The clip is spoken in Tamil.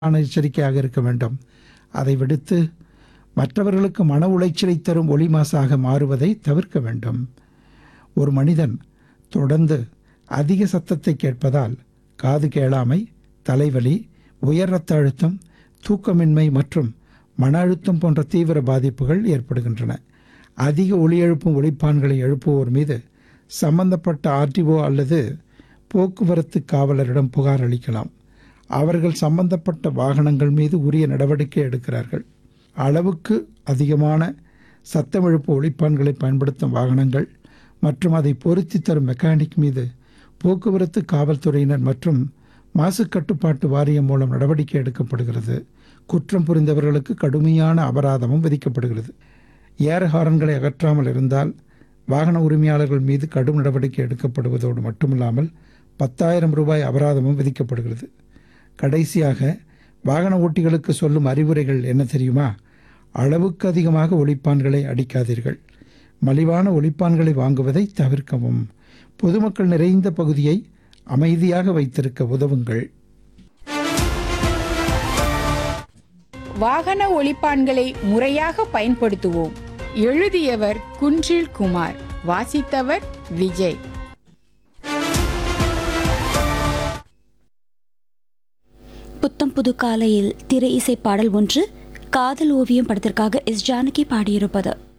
ஆன எச்சரிக்கையாக இருக்க வேண்டும் அதை விடுத்து மற்றவர்களுக்கு மன உளைச்சலை தரும் ஒளி மாசாக மாறுவதை தவிர்க்க வேண்டும் ஒரு மனிதன் தொடர்ந்து அதிக சத்தத்தை கேட்பதால் காது கேளாமை தலைவலி உயர் ரத்த அழுத்தம் தூக்கமின்மை மற்றும் மன அழுத்தம் போன்ற தீவிர பாதிப்புகள் ஏற்படுகின்றன அதிக ஒலி எழுப்பும் ஒலிப்பான்களை எழுப்புவோர் மீது சம்பந்தப்பட்ட ஆர்டிஓ அல்லது போக்குவரத்து காவலரிடம் புகார் அளிக்கலாம் அவர்கள் சம்பந்தப்பட்ட வாகனங்கள் மீது உரிய நடவடிக்கை எடுக்கிறார்கள் அளவுக்கு அதிகமான சத்தம் எழுப்பு ஒலிப்பான்களை பயன்படுத்தும் வாகனங்கள் மற்றும் அதை பொருத்தி தரும் மெக்கானிக் மீது போக்குவரத்து காவல்துறையினர் மற்றும் மாசு கட்டுப்பாட்டு வாரியம் மூலம் நடவடிக்கை எடுக்கப்படுகிறது குற்றம் புரிந்தவர்களுக்கு கடுமையான அபராதமும் விதிக்கப்படுகிறது ஏர் ஹாரன்களை அகற்றாமல் இருந்தால் வாகன உரிமையாளர்கள் மீது கடும் நடவடிக்கை எடுக்கப்படுவதோடு மட்டுமில்லாமல் பத்தாயிரம் ரூபாய் அபராதமும் விதிக்கப்படுகிறது கடைசியாக வாகன ஓட்டிகளுக்கு சொல்லும் அறிவுரைகள் என்ன தெரியுமா அளவுக்கு அதிகமாக ஒலிப்பான்களை அடிக்காதீர்கள் மலிவான ஒலிப்பான்களை வாங்குவதை தவிர்க்கவும் பொதுமக்கள் நிறைந்த பகுதியை அமைதியாக வைத்திருக்க உதவுங்கள் வாகன ஒலிப்பான்களை முறையாக பயன்படுத்துவோம் எழுதியவர் குன்றில் குமார் வாசித்தவர் விஜய் புத்தம் புது காலையில் திரை இசை பாடல் ஒன்று காதல் ஓவியம் படத்திற்காக எஸ் ஜானகி பாடியிருப்பது